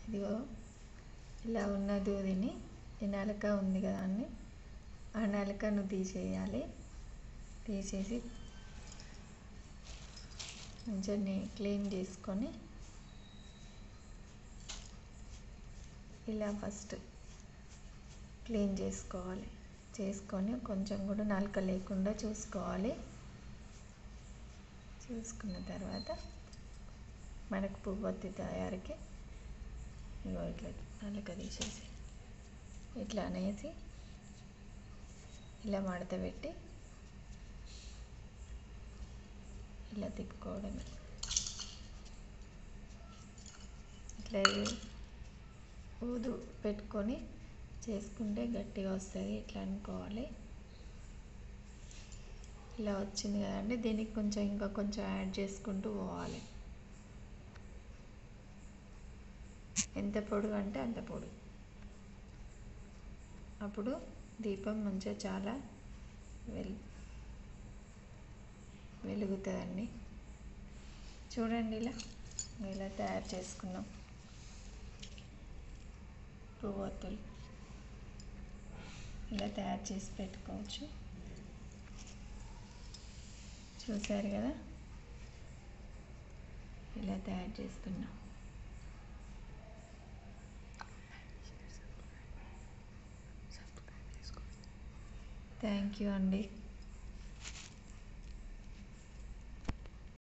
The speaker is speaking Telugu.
ఇదిగో ఇలా ఉన్న దూదిని ఈ నలక ఉంది కదా అండి ఆ నలకను తీసేయాలి తీసేసి మంచిగా క్లీన్ చేసుకొని ఇలా ఫస్ట్ క్లీన్ చేసుకోవాలి చేసుకొని కొంచెం కూడా నలక లేకుండా చూసుకోవాలి చూసుకున్న తర్వాత మనకు పువ్వొత్తి తయారీకి ఇగో ఇట్లా నలక తీసేసి ఇట్లా అనేసి ఇలా మడత పెట్టి ఇలా తిప్పుకోవడమే ఇట్లా ఊదు పెట్టుకొని చేసుకుంటే గట్టిగా వస్తుంది ఇట్లా అనుకోవాలి ఇలా వచ్చింది కదండి దీనికి కొంచెం ఇంకా కొంచెం యాడ్ చేసుకుంటూ పోవాలి ఎంత పొడుగు అంటే అంత పొడుగు అప్పుడు దీపం మంచిగా చాలా వెల్ వెలుగుతుందండి చూడండి ఇలా ఇలా తయారు చేసుకున్నాం పువ్వొత్తులు ఇలా తయారు చేసి పెట్టుకోవచ్చు చూసారు కదా ఇలా తయారు చేసుకున్నాం థ్యాంక్ యూ అండి